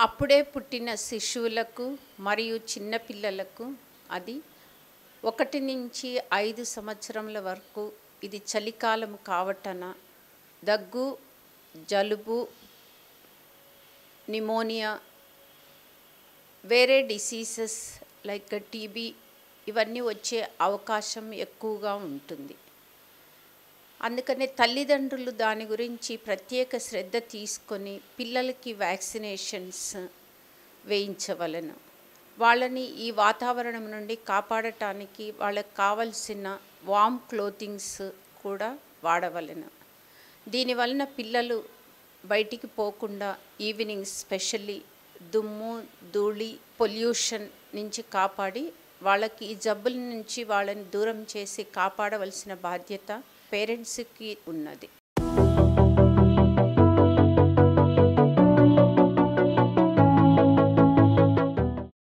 అప్పుడే పుట్టిన శిశువులకు మరియు చిన్నపిల్లలకు అది ఒకటి నుంచి ఐదు సంవత్సరముల వరకు ఇది చలికాలం కావటన దగ్గు జలుబు నిమోనియా వేరే డిసీజెస్ లైక్ టీబీ ఇవన్నీ వచ్చే అవకాశం ఎక్కువగా ఉంటుంది అందుకనే తల్లిదండ్రులు దాని గురించి ప్రత్యేక శ్రద్ధ తీసుకొని పిల్లలకి వ్యాక్సినేషన్స్ వేయించవలను వాళ్ళని ఈ వాతావరణం నుండి కాపాడటానికి వాళ్ళకి కావలసిన వామ్ క్లోతింగ్స్ కూడా వాడవలను దీనివలన పిల్లలు బయటికి పోకుండా ఈవినింగ్ స్పెషల్లీ దుమ్ము ధూళి పొల్యూషన్ నుంచి కాపాడి వాళ్ళకి ఈ జబ్బుల నుంచి వాళ్ళని దూరం చేసి కాపాడవలసిన బాధ్యత పేరెంట్స్కి ఉన్నది